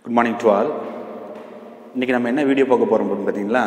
good morning to all இன்றைக்கி நம்ம என்ன வீடியோ பார்க்க போகிறோம் அப்படின்னு பார்த்தீங்கன்னா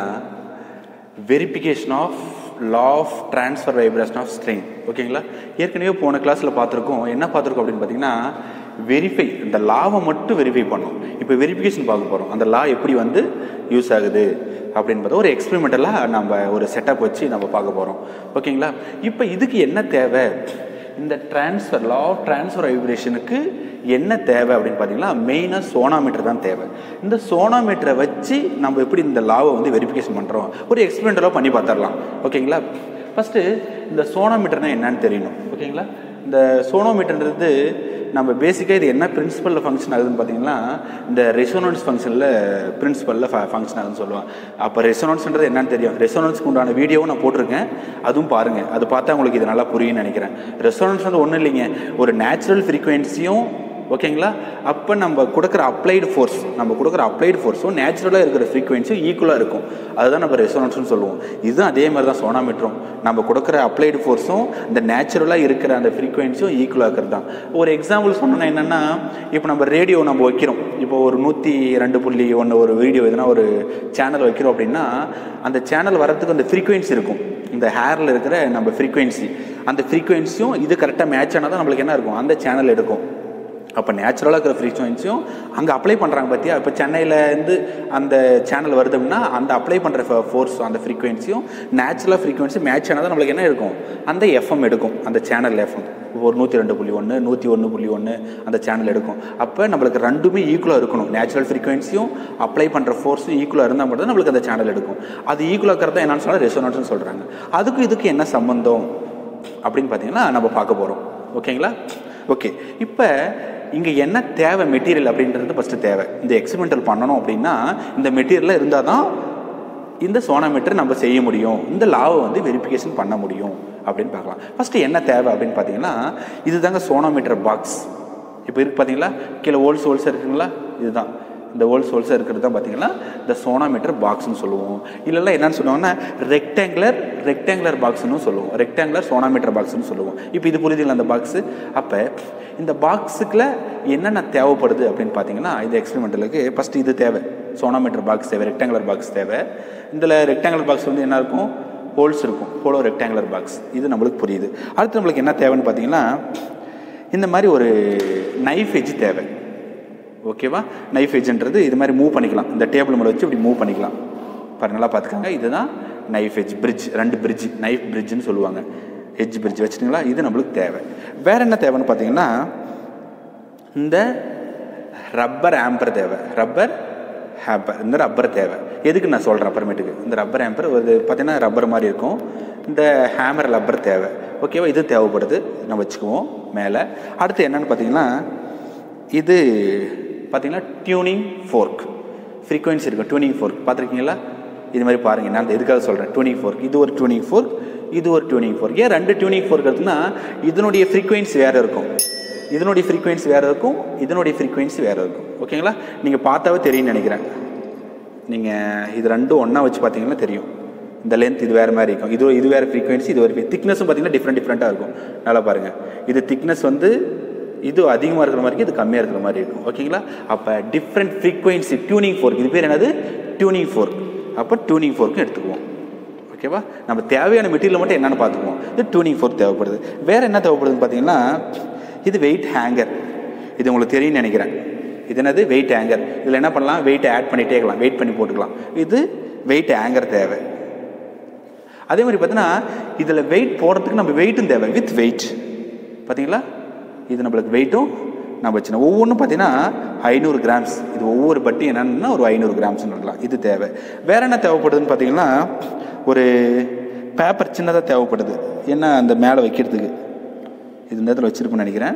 verification of law of transfer vibration of string ஓகேங்களா ஏற்கனவே போன கிளாஸில் பார்த்துருக்கோம் என்ன பார்த்துருக்கோம் அப்படின்னு பார்த்தீங்கன்னா வெரிஃபை இந்த லாவை மட்டும் வெரிஃபை பண்ணோம் இப்போ வெரிஃபிகேஷன் பார்க்க போகிறோம் அந்த லா எப்படி வந்து யூஸ் ஆகுது அப்படின்னு பார்த்தா ஒரு எக்ஸ்பெரிமெண்டலாக நம்ம ஒரு செட்டப் வச்சு நம்ம பார்க்க போகிறோம் ஓகேங்களா இப்போ இதுக்கு என்ன தேவை இந்த ட்ரான்ஸ்ஃபர் லா ஆஃப் ட்ரான்ஸ்ஃபர் வைப்ரேஷனுக்கு என்ன தேவை அப்படின்னு பார்த்தீங்கன்னா மெயினாக சோனாமீட்டர் தான் தேவை இந்த சோனாமீட்டரை வச்சு நம்ம எப்படி இந்த லாவை வந்து வெரிஃபிகேஷன் பண்ணுறோம் ஒரு எக்ஸ்பெரிமெண்டலாக பண்ணி பார்த்துடலாம் ஓகேங்களா ஃபஸ்ட்டு இந்த சோனாமீட்டர்னால் என்னன்னு தெரியணும் ஓகேங்களா இந்த சோனோமீட்டர்ன்றது நம்ம பேசிக்காக இது என்ன பிரின்சிபலில் ஃபங்க்ஷன் ஆகுதுன்னு பார்த்தீங்கன்னா இந்த ரெசோனன்ஸ் ஃபங்க்ஷனில் பிரின்சிபலில் ஃபங்க்ஷன் ஆகுதுன்னு சொல்லுவாங்க அப்போ ரெசோனன்ஸ்ன்றது என்னன்னு தெரியும் ரெசோனன்ஸ்க்கு உண்டான வீடியோவும் நான் போட்டிருக்கேன் அதுவும் பாருங்கள் அது பார்த்தா உங்களுக்கு இது நல்லா புரியும்னு நினைக்கிறேன் ரெசோனன்ஸ் வந்து ஒன்றும் இல்லைங்க ஒரு நேச்சுரல் ஃப்ரீக்குவென்சியும் ஓகேங்களா அப்போ நம்ம கொடுக்குற அப்ளைடு ஃபோர்ஸ் நம்ம கொடுக்குற அப்ளைடு ஃபோர்ஸும் நேச்சுரலாக இருக்கிற ஃப்ரீக்குவென்சியும் ஈக்குவலாக இருக்கும் அதுதான் நம்ம ரெசோனன்ஸ்னு சொல்லுவோம் இதுவும் அதே மாதிரி தான் சோனாமீட்டரும் நம்ம கொடுக்குற அப்ளைடு ஃபோர்ஸும் இந்த நேச்சுரலாக இருக்கிற அந்த ஃப்ரீக்குவென்சியும் ஈக்குவலாக இருக்கிறது தான் ஒரு எக்ஸாம்பிள் சொன்னோன்னா என்னென்னா இப்போ நம்ம ரேடியோ நம்ம வைக்கிறோம் இப்போ ஒரு நூற்றி ரெண்டு புள்ளி ஒன்று ஒரு வீடியோ எதுனா ஒரு சேனல் வைக்கிறோம் அப்படின்னா அந்த சேனல் வரத்துக்கு அந்த ஃப்ரீக்குவென்சி இருக்கும் இந்த ஹேரில் இருக்கிற நம்ம ஃப்ரீக்குவென்சி அந்த ஃப்ரீக்குவென்சியும் இது கரெக்டாக மேட்ச் ஆனால் தான் நம்மளுக்கு என்ன இருக்கும் அந்த சேனல் எடுக்கும் அப்போ நேச்சுரலாக இருக்கிற ஃப்ரீக்வன்சியும் அங்கே அப்ளை பண்ணுறாங்க பார்த்தியா இப்போ சென்னையிலேருந்து அந்த சேனல் வருதுன்னா அந்த அப்ளை பண்ணுற ஃபோர்ஸ் அந்த ஃப்ரீக்வன்சியும் நேச்சுரலாக ஃப்ரீக்வன்சி மேட்ச் ஆனால் தான் நம்மளுக்கு என்ன இருக்கும் அந்த எஃப்எம் எடுக்கும் அந்த சேனல் எஃப்எம் ஒரு நூற்றி ரெண்டு புள்ளி ஒன்று நூற்றி ஒன்று புள்ளி ஒன்று அந்த சேனல் எடுக்கும் அப்போ நம்மளுக்கு ரெண்டுமே ஈக்குவலாக இருக்கணும் நேச்சுரல் ஃப்ரீக்வன்சியும் அப்ளை பண்ணுற ஃபோர்ஸும் ஈக்குவலாக இருந்தால் மட்டும் தான் நம்மளுக்கு அந்த சேனல் எடுக்கும் அது ஈக்குவலாக இருக்கிறதா என்னன்னு சொன்னால் ரெசோனன்ஸ்னு சொல்கிறாங்க அதுக்கும் இதுக்கு என்ன சம்மந்தம் அப்படின்னு பார்த்தீங்கன்னா நம்ம பார்க்க போகிறோம் ஓகேங்களா ஓகே இப்போ இங்கே என்ன தேவை மெட்டீரியல் அப்படின்றது ஃபஸ்ட்டு தேவை இந்த எக்ஸ்பெரிமெண்டல் பண்ணணும் அப்படின்னா இந்த மெட்டீரியலில் இருந்தால் தான் இந்த சோனாமீட்டர் நம்ம செய்ய முடியும் இந்த லாவை வந்து வெரிஃபிகேஷன் பண்ண முடியும் அப்படின்னு பார்க்கலாம் ஃபஸ்ட்டு என்ன தேவை அப்படின்னு பார்த்தீங்கன்னா இதுதாங்க சோனாமீட்டர் பாக்ஸ் இப்போ இருக்கு பார்த்தீங்களா கீழே ஹோல்ஸ் ஹோல்ஸ் இருக்குங்களா இதுதான் இந்த ஹோல்ஸ் ஹோல்ஸாக இருக்கிறது தான் பார்த்தீங்கன்னா இந்த சோனாமீட்டர் பாக்ஸ்னு சொல்லுவோம் இல்லைல்ல என்னன்னு சொல்லுவாங்கன்னா ரெக்டாங்குலர் ரெக்டாங்குலர் பாக்ஸ்னு சொல்லுவோம் ரெக்டாங்குலர் சோனாமீட்டர் பாக்ஸ்னு சொல்லுவோம் இப்போ இது புரியுதுங்களா அந்த பாக்ஸு அப்போ இந்த பாக்ஸுக்குள்ள என்னென்ன தேவைப்படுது அப்படின்னு பார்த்தீங்கன்னா இந்த எக்ஸ்பெரிமெண்டலுக்கு ஃபஸ்ட்டு இது தேவை சோனாமீட்டர் பாக்ஸ் தேவை ரெக்டாங்குலர் பாக்ஸ் தேவை இதில் ரெக்டாங்குலர் பாக்ஸ் வந்து என்ன இருக்கும் ஹோல்ஸ் இருக்கும் ஹோலோ ரெக்டாங்குலர் பாக்ஸ் இது நம்மளுக்கு புரியுது அடுத்து நம்மளுக்கு என்ன தேவைன்னு பார்த்தீங்கன்னா இந்த மாதிரி ஒரு நைஃப் எஜ் தேவை ஓகேவா நைஃப் எஜ்ன்றது இது மாதிரி மூவ் பண்ணிக்கலாம் இந்த டேபிள் மேலே வச்சு இப்படி மூவ் பண்ணிக்கலாம் பாரு நல்லா பார்த்துக்காங்க இதுதான் நைஃப் எஜ் பிரிட்ஜ் ரெண்டு பிரிட்ஜ் நைஃப் பிரிட்ஜ்னு சொல்லுவாங்க எஜ் பிரிட்ஜ் வச்சுட்டுங்களா இது நம்மளுக்கு தேவை வேற என்ன தேவைன்னு பார்த்தீங்கன்னா இந்த ரப்பர் ஆம்பர் தேவை ரப்பர் ஹேப்பர் இந்த ரப்பர் தேவை எதுக்கு நான் சொல்கிறேன் அப்புறமேட்டுக்கு இந்த ரப்பர் ஆம்பர் ஒரு பார்த்தீங்கன்னா ரப்பர் மாதிரி இருக்கும் இந்த ஹேமர் ரப்பர் தேவை ஓகேவா இது தேவைப்படுது நம்ம வச்சுக்குவோம் மேலே அடுத்து என்னன்னு பார்த்தீங்கன்னா இது பார்த்தீங்கன்னா டியூனிங் ஃபோர்க் ஃப்ரீக்வன்சி இருக்கும் டியூனிங் ஃபோர்க் பார்த்துருக்கீங்களா இது மாதிரி பாருங்கள் நான் எதுக்காக சொல்கிறேன் டியூனிங் ஃபோர்க் இது ஒரு டியூனிங் ஃபோர்க் இது ஒரு டியூனிங் ஃபோர்க் ஏன் ரெண்டு டியூனிங் ஃபோர்க் இருக்குன்னா இதனுடைய ஃப்ரீக்வன்சி வேறு இருக்கும் இதனுடைய ஃப்ரீக்வன்சி வேறு இருக்கும் இதனுடைய ஃப்ரீக்வன்சி வேறு இருக்கும் ஓகேங்களா நீங்கள் பார்த்தாவே தெரியும்னு நினைக்கிறேன் நீங்கள் இது ரெண்டும் ஒன்றா வச்சு பார்த்தீங்கன்னா தெரியும் இந்த லென்த் இது வேறு மாதிரி இருக்கும் இது இது வேறு ஃப்ரீக்வன்சி இது ஒரு திக்னஸும் பார்த்தீங்கன்னா டிஃப்ரெண்ட் டிஃப்ரெண்ட்டாக இருக்கும் நல்லா பாருங்கள் இது திக்னஸ் வந்து இது அதிகமாக இருக்கிற மாதிரி இது கம்மியாக இருக்கிற மாதிரி இருக்கும் ஓகேங்களா அப்போ டிஃப்ரெண்ட் ஃப்ரீக்வன்சி டியூனிங் ஃபோர்க் இது பேர் என்னது டியூனிங் ஃபோர்க் அப்போ டியூனிங் ஃபோர்க்கும் எடுத்துக்குவோம் ஓகேவா நம்ம தேவையான மெட்டீரியல் மட்டும் என்னென்னு பார்த்துக்குவோம் இது டியூனிங் ஃபோர்க் தேவைப்படுது வேறு என்ன தேவைப்படுதுன்னு பார்த்தீங்கன்னா இது வெயிட் ஹேங்கர் இது உங்களுக்கு தெரியும்னு நினைக்கிறேன் இது என்னது வெயிட் ஹேங்கர் இதில் என்ன பண்ணலாம் வெயிட்டை ஆட் பண்ணிகிட்டே இருக்கலாம் வெயிட் பண்ணி போட்டுக்கலாம் இது வெயிட் ஹேங்கர் தேவை அதே மாதிரி பார்த்தீங்கன்னா இதில் வெயிட் போடுறதுக்கு நம்ம வெயிட்டும் தேவை வித் வெயிட் பார்த்தீங்களா இது நம்மளுக்கு வெயிட்டும் நம்ம வச்சுனா ஒவ்வொன்றும் பார்த்தீங்கன்னா ஐநூறு கிராம்ஸ் இது ஒவ்வொரு பட்டி என்னன்னா ஒரு ஐநூறு கிராம்ஸ்னு இருக்கலாம் இது தேவை வேற என்ன தேவைப்படுதுன்னு பார்த்தீங்கன்னா ஒரு பேப்பர் சின்னதாக தேவைப்படுது என்ன அந்த மேலே வைக்கிறதுக்கு இது இந்த இடத்துல வச்சுருப்பேன்னு நினைக்கிறேன்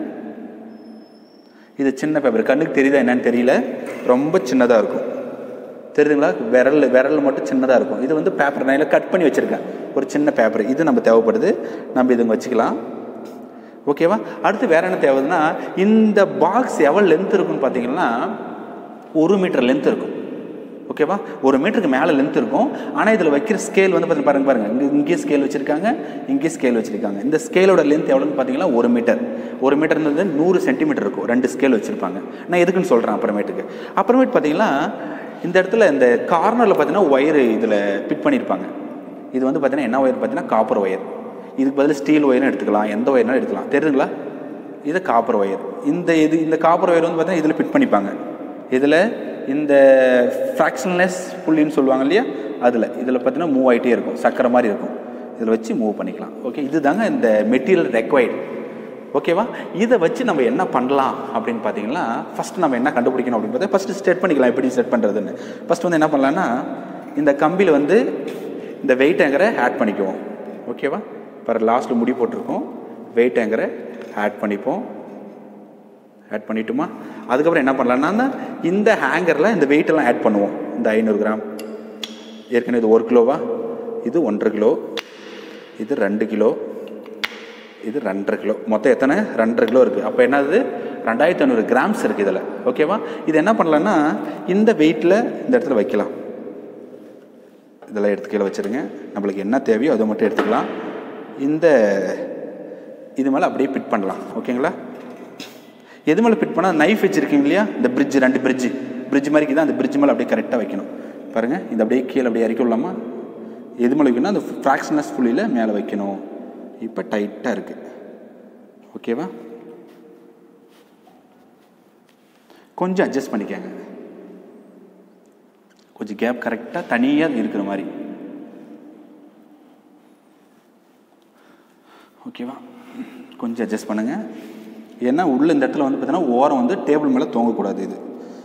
இது சின்ன பேப்பர் கண்ணுக்கு தெரியுதா என்னன்னு தெரியல ரொம்ப சின்னதாக இருக்கும் தெரியுதுங்களா விரல் விரல் மட்டும் சின்னதாக இருக்கும் இது வந்து பேப்பர் நான் கட் பண்ணி வச்சுருக்கேன் ஒரு சின்ன பேப்பர் இது நம்ம தேவைப்படுது நம்ம இதுங்க வச்சுக்கலாம் ஓகேவா அடுத்து வேற என்ன தேவைன்னா இந்த பாக்ஸ் எவ்வளோ லென்த் இருக்குன்னு பார்த்தீங்கன்னா ஒரு மீட்டர் லென்த் இருக்கும் ஓகேவா ஒரு மீட்டருக்கு மேலே லென்த் இருக்கும் ஆனால் இதில் வைக்கிற ஸ்கேல் வந்து பாருங்க பாருங்க பாருங்க இங்கே இங்கேயே ஸ்கேல் வச்சிருக்காங்க இங்கேயே ஸ்கேல் வச்சிருக்காங்க இந்த ஸ்கேலோட லென்த் எவ்வளோன்னு பார்த்தீங்கன்னா ஒரு மீட்டர் ஒரு மீட்டர் வந்து நூறு சென்டிமீட்டர் இருக்கும் ரெண்டு ஸ்கேல் வச்சிருப்பாங்க நான் எதுக்குன்னு சொல்கிறேன் அப்புறமேட்டுக்கு அப்புறமேட்டு பார்த்தீங்கன்னா இந்த இடத்துல இந்த கார்னரில் பார்த்தீங்கன்னா ஒயர் இதில் பிட் பண்ணியிருப்பாங்க இது வந்து பார்த்தீங்கன்னா என்ன ஒயர் பார்த்தீங்கன்னா காப்பர் ஒயர் இதுக்கு பதில் ஸ்டீல் ஒயர்னு எடுத்துக்கலாம் எந்த ஒயர்னாலும் எடுத்துக்கலாம் தெரியுதுங்களா இது காப்பர் ஒயர் இந்த இது இந்த காப்பர் ஒயர் வந்து பார்த்தீங்கன்னா இதில் ஃபிட் பண்ணிப்பாங்க இதில் இந்த ஃப்ராக்ஷன்லெஸ் புள்ளின்னு சொல்லுவாங்க இல்லையா அதில் இதில் பார்த்தீங்கன்னா மூவ் ஆகிட்டே இருக்கும் சக்கரை மாதிரி இருக்கும் இதில் வச்சு மூவ் பண்ணிக்கலாம் ஓகே இதுதாங்க இந்த மெட்டீரியல் ரெக்வைர்டு ஓகேவா இதை வச்சு நம்ம என்ன பண்ணலாம் அப்படின்னு பார்த்தீங்கன்னா ஃபஸ்ட் நம்ம என்ன கண்டுபிடிக்கணும் அப்படின்னு பார்த்தா ஃபஸ்ட்டு செட் பண்ணிக்கலாம் எப்படி செட் பண்ணுறதுன்னு ஃபஸ்ட் வந்து என்ன பண்ணலான்னா இந்த கம்பியில் வந்து இந்த வெயிட் ஆங்கரை ஆட் பண்ணிக்குவோம் ஓகேவா இப்போ லாஸ்ட்டில் முடி போட்டிருக்கோம் வெயிட் ஆங்கரை ஆட் பண்ணிப்போம் ஆட் பண்ணிட்டுமா அதுக்கப்புறம் என்ன பண்ணலான்னா இந்த ஹேங்கரில் இந்த வெயிட்டெல்லாம் ஆட் பண்ணுவோம் இந்த ஐநூறு கிராம் ஏற்கனவே இது ஒரு கிலோவா இது ஒன்றரை கிலோ இது ரெண்டு கிலோ இது ரெண்டரை கிலோ மொத்தம் எத்தனை ரெண்டரை கிலோ இருக்குது அப்போ என்னது ரெண்டாயிரத்தி ஐநூறு கிராம்ஸ் இருக்குது இதில் ஓகேவா இது என்ன பண்ணலான்னா இந்த வெயிட்டில் இந்த இடத்துல வைக்கலாம் இதெல்லாம் எடுத்து கீழே வச்சுருங்க நம்மளுக்கு என்ன தேவையோ அதை மட்டும் எடுத்துக்கலாம் இந்த இது மேலே அப்படியே ஃபிட் பண்ணலாம் ஓகேங்களா எது மேலே ஃபிட் பண்ணால் நைஃப் வச்சுருக்கீங்க இல்லையா இந்த பிரிட்ஜ் ரெண்டு பிரிட்ஜ் பிரிட்ஜ் மாதிரி தான் அந்த பிரிட்ஜ் மேலே அப்படியே கரெக்டாக வைக்கணும் பாருங்கள் இது அப்படியே கீழே அப்படியே இறக்கி விடலாமா எது மேலே வைக்கணும் அந்த ஃப்ராக்ஷனஸ் புள்ளியில் மேலே வைக்கணும் இப்போ டைட்டாக இருக்குது ஓகேவா கொஞ்சம் அட்ஜஸ்ட் பண்ணிக்கங்க கொஞ்சம் கேப் கரெக்டாக தனியாக இருக்கிற மாதிரி ஓகேவா கொஞ்சம் அட்ஜஸ்ட் பண்ணுங்கள் ஏன்னா உள்ள இந்த இடத்துல வந்து பார்த்தீங்கன்னா ஓரம் வந்து டேபிள் மேலே தூங்கக்கூடாது இது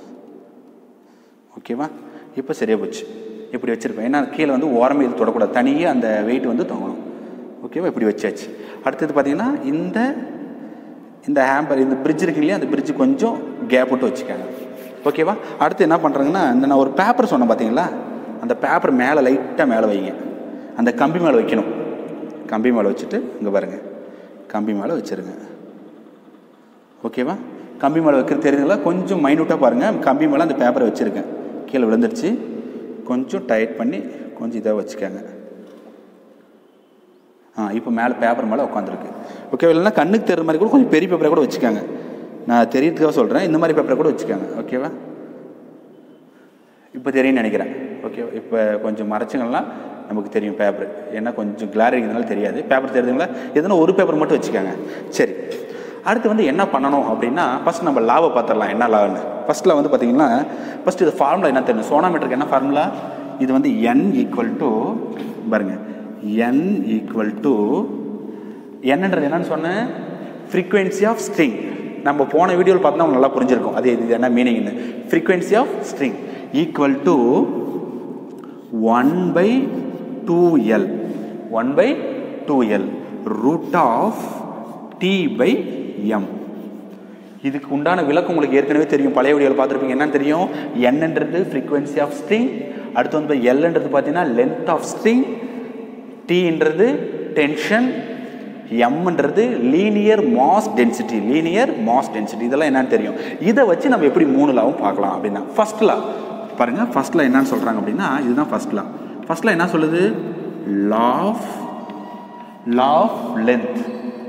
ஓகேவா இப்போ சரியாக போச்சு இப்படி வச்சுருப்பேன் ஏன்னா கீழே வந்து ஓரமே இது தொடக்கூடாது தனியாக அந்த வெயிட் வந்து தொங்கணும் ஓகேவா இப்படி வச்சாச்சு அடுத்தது பார்த்தீங்கன்னா இந்த இந்த ஹேம்பர் இந்த பிரிட்ஜ் இருக்கு இல்லையா அந்த பிரிட்ஜ் கொஞ்சம் கேப் விட்டு வச்சுக்காங்க ஓகேவா அடுத்து என்ன பண்ணுறாங்கன்னா இந்த நான் ஒரு பேப்பர் சொன்னேன் பார்த்தீங்களா அந்த பேப்பர் மேலே லைட்டாக மேலே வைங்க அந்த கம்பி மேலே வைக்கணும் கம்பி மேலே வச்சுட்டு இங்கே பாருங்கள் கம்பி மேலே வச்சுருங்க ஓகேவா கம்பி மேலே வைக்கிறது தெரியுதுங்களா கொஞ்சம் மைனூட்டாக பாருங்கள் கம்பி மேலே அந்த பேப்பரை வச்சுருக்கேன் கீழே விழுந்துருச்சு கொஞ்சம் டைட் பண்ணி கொஞ்சம் இதாக வச்சுக்கோங்க ஆ இப்போ மேலே பேப்பர் மேலே உட்காந்துருக்கு ஓகே இல்லைன்னா கண்ணுக்கு தெரிற மாதிரி கூட கொஞ்சம் பெரிய பேப்பரை கூட வச்சுக்காங்க நான் தெரியறதுக்காக சொல்கிறேன் இந்த மாதிரி பேப்பரை கூட வச்சுக்காங்க ஓகேவா இப்போ தெரியும்னு நினைக்கிறேன் ஓகே இப்போ கொஞ்சம் மறைச்சிங்கன்னா நமக்கு தெரியும் பேப்பர் ஏன்னா கொஞ்சம் கிளாரி இருக்கிறதுனால தெரியாது பேப்பர் தெரியுதுங்களா எதுனா ஒரு பேப்பர் மட்டும் வச்சுக்காங்க சரி அடுத்து வந்து என்ன பண்ணணும் அப்படின்னா ஃபஸ்ட் நம்ம லாவை பார்த்துடலாம் என்ன லான்னு ஃபஸ்ட்டில் வந்து பார்த்தீங்கன்னா ஃபஸ்ட்டு இது ஃபார்முலா என்ன தெரியும் சோனாமீட்டருக்கு என்ன ஃபார்முலா இது வந்து என் ஈக்குவல் டு பாருங்க என் ஈக்குவல் டு என்னன்றது என்னன்னு சொன்னேன் ஃப்ரீக்வன்சி ஆஃப் ஸ்ட்ரிங் நம்ம போன வீடியோவில் பார்த்தா உங்களுக்கு நல்லா புரிஞ்சிருக்கும் அது இது என்ன மீனிங்னு frequency of string equal to one by two L one by two L root of T by M இதுக்கு உண்டான விளக்கம் உங்களுக்கு ஏற்கனவே தெரியும் பழைய வீடியோவில் பார்த்துருப்பீங்க என்னன்னு தெரியும் என்னன்றது ஃப்ரீக்வன்சி ஆஃப் ஸ்ட்ரிங் அடுத்து வந்து எல்ன்றது பார்த்தீங்கன்னா லென்த் ஆஃப் ஸ்ட்ரிங் டீன்றது டென்ஷன் எம்ன்றது linear mass density linear mass density இதெல்லாம் என்னன்னு தெரியும் இதை வச்சு நம்ம எப்படி மூணு லாவும் பார்க்கலாம் அப்படின்னா ஃபர்ஸ்ட் லா பாருங்க ஃபர்ஸ்ட் லா என்னன்னு சொல்றாங்க அப்படின்னா இதுதான் ஃபர்ஸ்ட் லா ஃபர்ஸ்ட் லா என்ன சொல்லுது law of law of length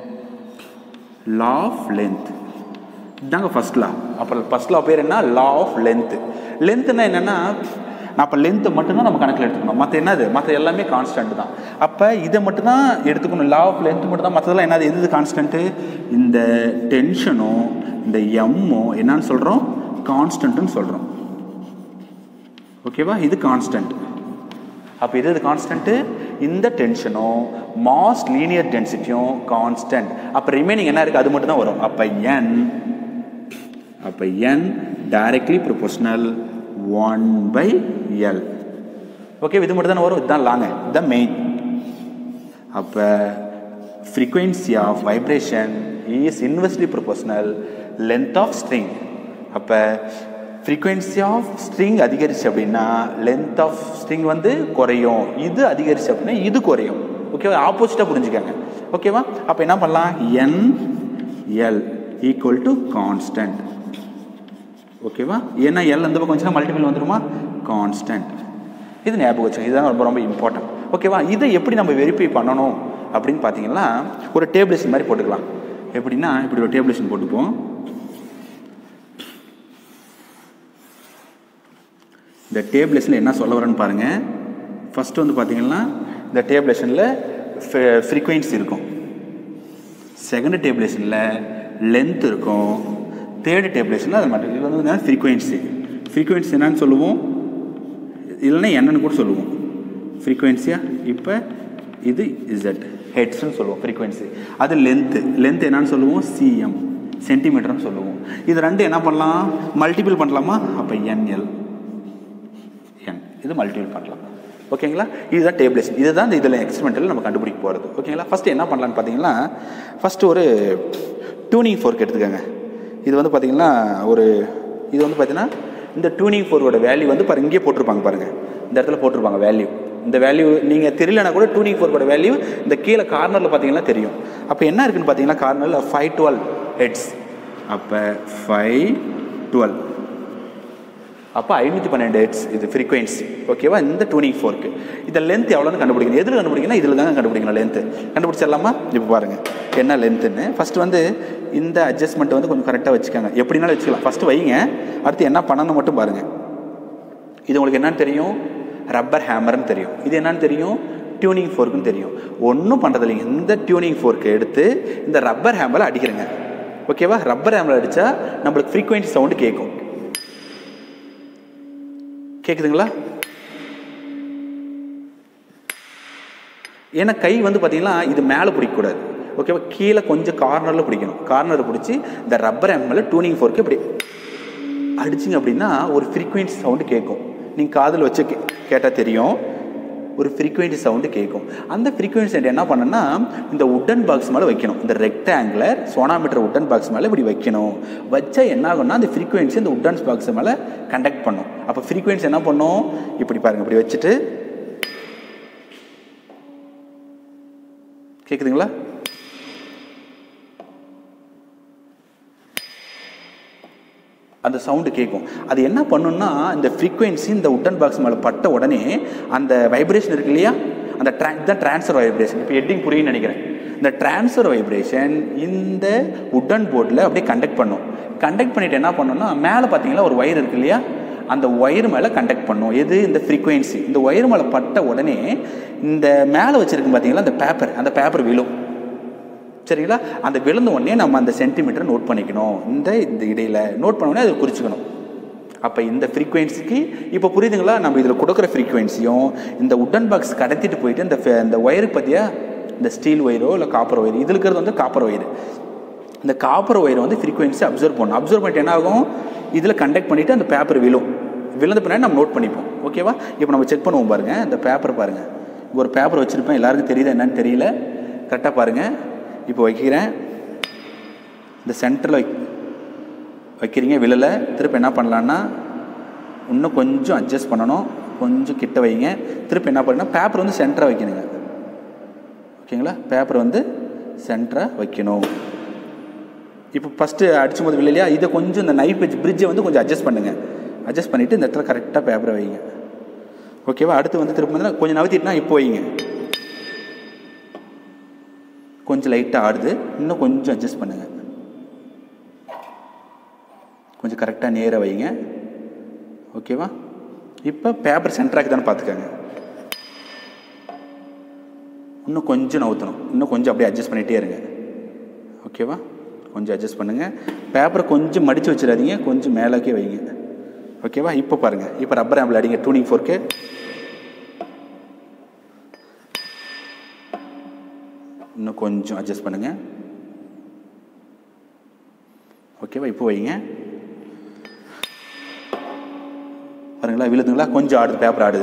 law of length இதாங்க ஃபர்ஸ்ட் லா அப்புறம் ஃபர்ஸ்ட் லா பேர் என்ன லா ஆஃப் லென்த் லென்த்னா என்னன்னா நான் அப்போ லென்த்து மட்டும்தான் நம்ம கணக்கில் எடுத்துக்கணும் மற்ற என்னது மற்ற எல்லாமே கான்ஸ்டன்ட் தான் அப்போ இதை மட்டும்தான் எடுத்துக்கணும் லா ஆஃப் லென்த் மட்டும் தான் மற்றதெல்லாம் என்னது எது கான்ஸ்டன்ட்டு இந்த டென்ஷனும் இந்த எம்மும் என்னன்னு சொல்கிறோம் கான்ஸ்டன்ட்னு சொல்கிறோம் ஓகேவா இது கான்ஸ்டன்ட் அப்போ எது இது கான்ஸ்டன்ட்டு இந்த டென்ஷனும் மாஸ் லீனியர் டென்சிட்டியும் கான்ஸ்டன்ட் அப்போ ரிமைனிங் என்ன இருக்குது அது மட்டும் தான் வரும் அப்போ என் அப்போ என் directly proportional one by L okay இது மட்டும் தானே வரும் இதுதான் லாங்க இதுதான் மெயின் அப்போ frequency of vibration is inversely proportional length of string அப்போ ஃப்ரீக்வன்சி ஆஃப் ஸ்ட்ரிங் அதிகரிச்சு அப்படின்னா லென்த் ஆஃப் ஸ்ட்ரிங் வந்து குறையும் இது அதிகரிச்சு அப்படின்னா இது குறையும் ஓகேவா ஆப்போசிட்டாக புரிஞ்சுக்கோங்க ஓகேவா அப்போ என்ன பண்ணலாம் N L equal to constant ஓகேவா ஏன்னா எல் இந்த பக்கம் வந்துச்சுன்னா மல்டிபிள் வந்துருமா கான்ஸ்டன்ட் இது ஞாபகம் வச்சுங்க இதுதான் ரொம்ப ரொம்ப இம்பார்ட்டன்ட் ஓகேவா இதை எப்படி நம்ம வெரிஃபை பண்ணணும் அப்படின்னு பார்த்தீங்கன்னா ஒரு டேபிளேஷன் மாதிரி போட்டுக்கலாம் எப்படின்னா இப்படி ஒரு டேபிளேஷன் போட்டுப்போம் இந்த டேபிளேஷனில் என்ன சொல்ல வரேன்னு பாருங்கள் ஃபஸ்ட்டு வந்து பார்த்தீங்கன்னா இந்த டேபிளேஷனில் ஃப்ரீக்வன்சி இருக்கும் செகண்ட் டேபிளேஷனில் லென்த் இருக்கும் தேர்டு டேபிளேஷனில் அது மட்டும் இது வந்து ஃப்ரீக்வன்சி ஃப்ரீக்வன்சி என்னன்னு சொல்லுவோம் இல்லைன்னா என்னன்னு கூட சொல்லுவோம் ஃப்ரீக்வன்சியா இப்போ இது இசட் ஹெட்ஸ்னு சொல்லுவோம் ஃப்ரீக்வன்சி அது லென்த்து லென்த் என்னன்னு சொல்லுவோம் சிஎம் சென்டிமீட்டர்னு சொல்லுவோம் இது ரெண்டு என்ன பண்ணலாம் மல்டிபிள் பண்ணலாமா அப்போ என்எல் என் இது மல்டிபிள் பண்ணலாம் ஓகேங்களா இதுதான் டேபிளேஷன் இதுதான் இந்த இதில் எக்ஸ்பெரிமெண்டல் நம்ம கண்டுபிடிக்க போகிறது ஓகேங்களா ஃபஸ்ட்டு என்ன பண்ணலான்னு பார்த்தீங்கன்னா ஃபஸ்ட்டு ஒரு டியூனிங் ஃபோர்க் எடுத்துக்கோங்க இது வந்து பார்த்தீங்கன்னா ஒரு இது வந்து பார்த்தீங்கன்னா இந்த டியூனிங் ஃபோர்க்கோட வேல்யூ வந்து பாருங்க இங்கே போட்டிருப்பாங்க பாருங்கள் இந்த இடத்துல போட்டிருப்பாங்க வேல்யூ இந்த வேல்யூ நீங்கள் தெரியலனா கூட டியூனிங் ஃபோர்க்கோட வேல்யூ இந்த கீழே கார்னரில் பார்த்தீங்கன்னா தெரியும் அப்போ என்ன இருக்குன்னு பார்த்தீங்கன்னா கார்னரில் ஃபைவ் டுவெல் ஹெட்ஸ் அப்போ ஃபைவ் டுவெல் அப்போ ஐநூற்றி பன்னெண்டு ஹெட்ஸ் இது ஃப்ரீக்வன்சி ஓகேவா இந்த டூனிங் ஃபோர்க்கு இதை லென்த் எவ்வளோன்னு கண்டுபிடிக்கணும் எதில் கண்டுபிடிக்கணும் இதில் தாங்க கண்டுபிடிக்கணும் லென்த்து கண்டுபிடிச்சிடலாமா இப்போ பாருங்கள் என்ன லென்த்துன்னு ஃபஸ்ட்டு வந்து இந்த அட்ஜஸ்ட்மெண்ட் வந்து கொஞ்சம் கரெக்டாக வச்சுக்கோங்க எப்படினாலும் வச்சுக்கலாம் ஃபஸ்ட்டு வைங்க அடுத்து என்ன பண்ணணும் மட்டும் பாருங்கள் இது உங்களுக்கு என்னன்னு தெரியும் ரப்பர் ஹேமர்னு தெரியும் இது என்னன்னு தெரியும் டியூனிங் ஃபோர்க்குன்னு தெரியும் ஒன்றும் பண்ணுறது இல்லைங்க இந்த டியூனிங் ஃபோர்க்கை எடுத்து இந்த ரப்பர் ஹேமரில் அடிக்கிறேங்க ஓகேவா ரப்பர் ஹேமரில் அடித்தா நம்மளுக்கு ஃப்ரீக்வன்சி சவுண்டு கேட்கும் கேட்குதுங்களா ஏன்னா கை வந்து பார்த்தீங்கன்னா இது மேலே பிடிக்கக்கூடாது ஓகேவா கீழே கொஞ்சம் கார்னரில் பிடிக்கணும் கார்னரை பிடிச்சி இந்த ரப்பர் எம்எல்ல டூனிங் ஃபோர்க்கு இப்படி அடிச்சிங்க அப்படின்னா ஒரு ஃப்ரீக்வன்சி சவுண்டு கேட்கும் நீங்கள் காதில் வச்சு கே கேட்டால் தெரியும் ஒரு ஃப்ரீக்வன்சி சவுண்டு கேட்கும் அந்த ஃப்ரீக்வன்சி என்ன பண்ணனா இந்த உட்டன் பாக்ஸ் மேலே வைக்கணும் இந்த ரெக்டாங்குலர் சோனாமீட்டர் உட்டன் பாக்ஸ் மேலே இப்படி வைக்கணும் வச்சா என்ன ஆகும்னா அந்த ஃப்ரீக்வன்சி இந்த உட்டன் பாக்ஸ் மேலே கண்டக்ட் பண்ணும் அப்போ ஃப்ரீக்வன்சி என்ன பண்ணும் இப்படி பாருங்கள் இப்படி வச்சுட்டு கேட்குதுங்களா அந்த சவுண்டு கேட்கும் அது என்ன பண்ணுன்னா இந்த ஃப்ரீக்வன்சி இந்த உட்டன் பாக்ஸ் மேலே பட்ட உடனே அந்த வைப்ரேஷன் இருக்கு இல்லையா அந்த ட்ரா தான் ட்ரான்ஸ்ஃபர் வைப்ரேஷன் இப்போ எட்டிங் புரியுன்னு நினைக்கிறேன் இந்த ட்ரான்ஸ்ஃபர் வைப்ரேஷன் இந்த உட்டன் போர்டில் அப்படியே கண்டக்ட் பண்ணும் கண்டக்ட் பண்ணிட்டு என்ன பண்ணோம்னா மேலே பார்த்தீங்களா ஒரு ஒயர் இருக்கு இல்லையா அந்த ஒயர் மேலே கண்டக்ட் பண்ணும் எது இந்த ஃப்ரீக்வன்சி இந்த ஒயர் மேலே பட்ட உடனே இந்த மேலே வச்சுருக்கு பார்த்தீங்களா அந்த பேப்பர் அந்த பேப்பர் விழும் சரிங்களா அந்த விழுந்த உடனே நம்ம அந்த சென்டிமீட்டர் நோட் பண்ணிக்கணும் இந்த இந்த இடையில நோட் பண்ண உடனே அதை குறிச்சிக்கணும் அப்போ இந்த ஃப்ரீக்வன்சிக்கு இப்போ புரியுதுங்களா நம்ம இதில் கொடுக்குற ஃப்ரீக்வன்சியும் இந்த உட்டன் பாக்ஸ் கடத்திட்டு போயிட்டு இந்த இந்த ஒயருக்கு பார்த்தியா இந்த ஸ்டீல் ஒயரோ இல்லை காப்பர் ஒயர் இது இருக்கிறது வந்து காப்பர் ஒயர் இந்த காப்பர் ஒயரை வந்து ஃப்ரீக்வன்சி அப்சர்வ் பண்ணணும் அப்சர்வ் பண்ணிட்டு என்ன ஆகும் இதில் கண்டக்ட் பண்ணிவிட்டு அந்த பேப்பர் விழும் விழுந்த பின்னாடி நம்ம நோட் பண்ணிப்போம் ஓகேவா இப்போ நம்ம செக் பண்ணுவோம் பாருங்கள் இந்த பேப்பர் பாருங்கள் இங்கே ஒரு பேப்பர் வச்சுருப்பேன் எல்லாருக்கும் தெரியுதா என்னன்னு தெரியல கரெக்டாக பாருங்கள் இப்போ வைக்கிறேன் இந்த சென்டரில் வை வைக்கிறீங்க விழலை திருப்பி என்ன பண்ணலான்னா இன்னும் கொஞ்சம் அட்ஜஸ்ட் பண்ணணும் கொஞ்சம் கிட்ட வைங்க திருப்பி என்ன பண்ணுன்னா பேப்பர் வந்து சென்டராக வைக்கணுங்க ஓகேங்களா பேப்பர் வந்து சென்டராக வைக்கணும் இப்போ ஃபஸ்ட்டு அடிச்சும் போது விழலையா இதை கொஞ்சம் இந்த நைஃப் வச்சு பிரிட்ஜை வந்து கொஞ்சம் அட்ஜஸ்ட் பண்ணுங்கள் அட்ஜஸ்ட் பண்ணிவிட்டு இந்த இடத்துல கரெக்டாக பேப்பரை வைங்க ஓகேவா அடுத்து வந்து திரும்ப வந்து கொஞ்சம் நகர்த்திட்டுனா இப்போ வைங்க கொஞ்சம் லைட்டாக ஆடுது இன்னும் கொஞ்சம் அட்ஜஸ்ட் பண்ணுங்கள் கொஞ்சம் கரெக்டாக நேராக வைங்க ஓகேவா இப்போ பேப்பர் சென்டராக தானே பார்த்துக்கோங்க இன்னும் கொஞ்சம் நவுத்தணும் இன்னும் கொஞ்சம் அப்படியே அட்ஜஸ்ட் பண்ணிகிட்டே இருங்க ஓகேவா கொஞ்சம் அட்ஜஸ்ட் பண்ணுங்கள் பேப்பரை கொஞ்சம் மடித்து வச்சிடாதீங்க கொஞ்சம் மேலேக்கே வைங்க ஓகேவா இப்போ பாருங்கள் இப்போ ரப்பர் ஆம்பிள் அடிங்க டூனிங் ஃபோர்க்கு இன்னும் கொஞ்சம் அட்ஜஸ்ட் பண்ணுங்கள் ஓகேவா இப்போ வைங்க பாருங்களா விழுதுங்களா கொஞ்சம் ஆடுது பேப்பர் ஆடுது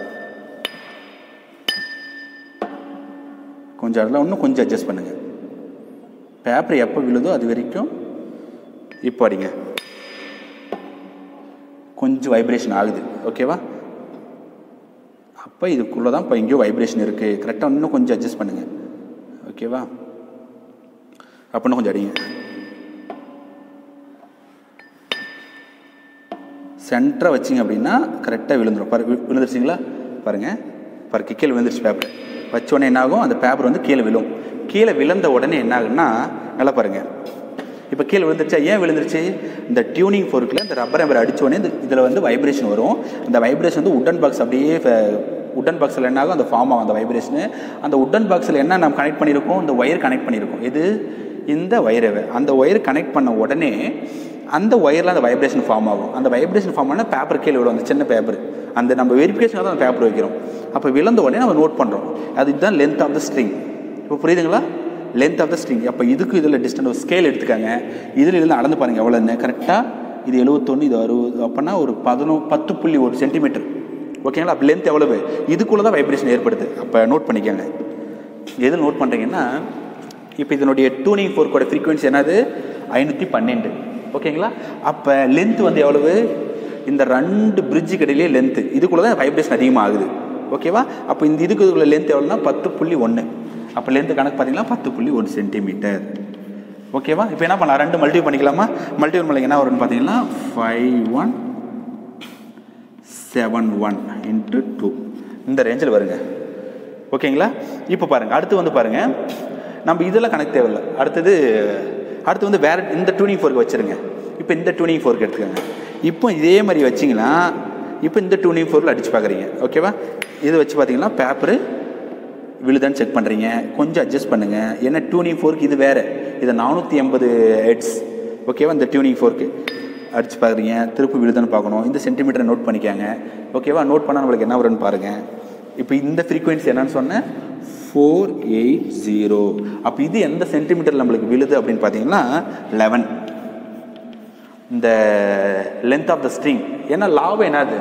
கொஞ்சம் ஆடலாம் இன்னும் கொஞ்சம் அட்ஜஸ்ட் பண்ணுங்கள் பேப்பர் எப்போ விழுதோ அது வரைக்கும் இப்போ அடிங்க கொஞ்சம் வைப்ரேஷன் ஆகுது ஓகேவா அப்போ இதுக்குள்ளே தான் இப்போ எங்கேயோ வைப்ரேஷன் இருக்குது கரெக்டாக இன்னும் கொஞ்சம் அட்ஜஸ்ட் பண்ணுங்கள் ஓகேவா அப்படின்னா கொஞ்சம் அடிங்க சென்டராக வச்சிங்க அப்படின்னா கரெக்டாக விழுந்துடும் பாரு வி- விழுந்துருச்சிங்களா பாருங்கள் பாரு கீழே விழுந்துருச்சு பேப்பர் வச்ச உடனே என்ன ஆகும் அந்த பேப்பர் வந்து கீழே விழும் கீழே விழுந்த உடனே என்ன ஆகுன்னா நல்லா பாருங்கள் இப்போ கீழே விழுந்துருச்சா ஏன் விழுந்துருச்சு இந்த டியூனிங் ஃபோர்க்கில் இந்த ரப்பர் நம்பர் அடிச்ச உடனே இந்த இதில் வந்து வைப்ரேஷன் வரும் அந்த வைப்ரேஷன் வந்து உட்டன் பாக்ஸ் அப்படியே உட்டன் பாக்ஸில் என்ன ஆகும் அந்த ஃபார்ம் ஆகும் அந்த வைப்ரேஷனு அந்த உட்டன் பாக்ஸில் என்ன நம்ம கனெக்ட் பண்ணியிருக்கோம் இந்த ஒயர் கனெக்ட் பண்ணியிருக்கோம் இது இந்த ஒயரை அந்த ஒயர் கனெக்ட் பண்ண உடனே அந்த ஒயரில் அந்த வைப்ரேஷன் ஃபார்ம் ஆகும் அந்த வைப்ரேஷன் ஃபார்ம் ஆனால் பேப்பர் கீழே விடும் அந்த சின்ன பேப்பர் அந்த நம்ம வெரிஃபிகேஷனாக தான் அந்த பேப்பர் வைக்கிறோம் அப்போ விழுந்த உடனே நம்ம நோட் பண்ணுறோம் அது இதுதான் லென்த் ஆஃப் த ஸ்ட்ரிங் இப்போ புரியுதுங்களா லென்த் ஆஃப் த ஸ்ட்ரிங் அப்போ இதுக்கு இதில் டிஸ்டன்ஸ் ஒரு ஸ்கேல் எடுத்துக்காங்க இதில் இதில் அளந்து பாருங்கள் எவ்வளோன்னு கரெக்டாக இது எழுபத்தொன்று இது அறுபது அப்போனா ஒரு பதினோ பத்து புள்ளி ஒரு சென்டிமீட்டர் ஓகேங்களா அப்போ லென்த் எவ்வளவு இதுக்குள்ளே தான் வைப்ரேஷன் ஏற்படுது அப்போ நோட் பண்ணிக்கோங்க எது நோட் பண்ணுறீங்கன்னா இப்போ இதனுடைய டூனிங் ஃபோர்க்கோட ஃப்ரீக்வன்சி என்னது ஐநூற்றி பன்னெண்டு ஓகேங்களா அப்போ லென்த் வந்து எவ்வளவு இந்த ரெண்டு பிரிட்ஜுக்கு இடையிலே லென்த்து இதுக்குள்ளே தான் வைப்ரேஷன் அதிகமாக ஆகுது ஓகேவா அப்போ இந்த இதுக்கு இதுக்குள்ள லென்த் எவ்வளோனா பத்து புள்ளி ஒன்று அப்போ லென்த்து கணக்கு பார்த்தீங்கன்னா பத்து புள்ளி ஒன்று சென்டிமீட்டர் ஓகேவா இப்போ என்ன பண்ணலாம் ரெண்டு மல்டிபிள் பண்ணிக்கலாமா மல்டிபிள் பண்ணி என்ன வரும்னு பார்த்தீங்கன்னா five one seven one into two இந்த ரேஞ்சில் வருங்க ஓகேங்களா இப்போ பாருங்கள் அடுத்து வந்து பாருங்கள் நம்ம இதெல்லாம் கணக்கு தேவையில்லை அடுத்தது அடுத்து வந்து வேற இந்த டூனிங் ஃபோர்க்கு வச்சுருங்க இப்போ இந்த டூனிங் ஃபோர்க்கு எடுத்துக்கோங்க இப்போ இதே மாதிரி வச்சிங்கன்னா இப்போ இந்த டூனிங் ஃபோர்க்கில் அடித்து பார்க்குறீங்க ஓகேவா இது வச்சு பார்த்தீங்கன்னா பேப்பரு விழுதான்னு செக் பண்ணுறீங்க கொஞ்சம் அட்ஜஸ்ட் பண்ணுங்கள் ஏன்னா டியூனிங் ஃபோர்க்கு இது வேறு இது நானூற்றி எண்பது ஹெட்ஸ் ஓகேவா இந்த டியூனிங் ஃபோர்க்கு அடிச்சு பார்க்குறீங்க திருப்பி விழுதான்னு பார்க்கணும் இந்த சென்டிமீட்டரை நோட் பண்ணிக்காங்க ஓகேவா நோட் பண்ணால் நம்மளுக்கு என்ன வரும்னு பாருங்கள் இப்போ இந்த ஃப்ரீக்வன்சி என்னன்னு சொன்னேன் ஃபோர் எயிட் ஜீரோ அப்போ இது எந்த சென்டிமீட்டர் நம்மளுக்கு விழுது அப்படின்னு பார்த்தீங்கன்னா லெவன் இந்த லென்த் ஆஃப் த ஸ்ட்ரிங் ஏன்னா லாபம் என்னது